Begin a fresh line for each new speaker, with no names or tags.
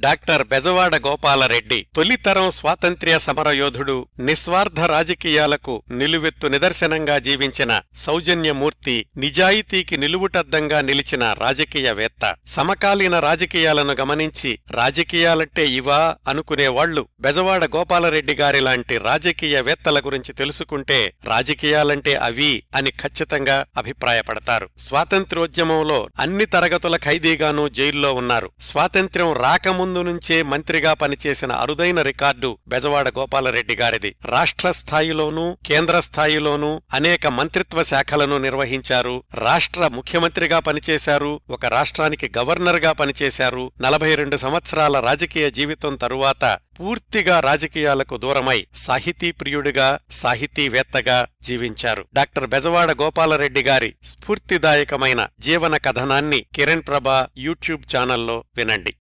doctor Bezawada Gopala Reddy తొలితరం స్వాతంత్ర్య సమరయోధుడు నిస్వార్థ రాజకీయాలకు నిలువెత్తు నిదర్శనంగా జీవించిన సౌజన్యమూర్తి నిజాయితీకి నిలువుటద్దంగా నిలిచిన రాజకీయవేత్త సమకాలీన రాజకీయాలను గమనించి రాజకీయాలంటే ఇవా అనుకునేవాళ్లు బెజవాడ గోపాలరెడ్డి గారి లాంటి రాజకీయవేత్తల గురించి తెలుసుకుంటే రాజకీయాలంటే అవి అని ఖచ్చితంగా అభిప్రాయపడతారు స్వాతంత్ర్యోద్యమంలో అన్ని తరగతుల ఖైదీగానూ జైల్లో ఉన్నారు స్వాతంత్ర్యం రాకముందు నుంచే మంత్రిగా పనిచేసిన అరుదైన రికార్డు బెజవాడ గోపాలరెడ్డి గారిది రాష్ట్ర స్థాయిలోనూ కేంద్ర స్థాయిలోనూ అనేక మంత్రిత్వ శాఖలను నిర్వహించారు రాష్ట్ర ముఖ్యమంత్రిగా పనిచేశారు ఒక రాష్ట్రానికి గవర్నర్గా పనిచేశారు నలభై రెండు సంవత్సరాల రాజకీయ జీవితం తరువాత పూర్తిగా రాజకీయాలకు దూరమై సాహితీ ప్రియుడిగా సాహితీవేత్తగా జీవించారు డాక్టర్ బెజవాడ గోపాలరెడ్డి గారి స్ఫూర్తిదాయకమైన జీవన కథనాన్ని కిరణ్ ప్రభ యూట్యూబ్ ఛానల్లో వినండి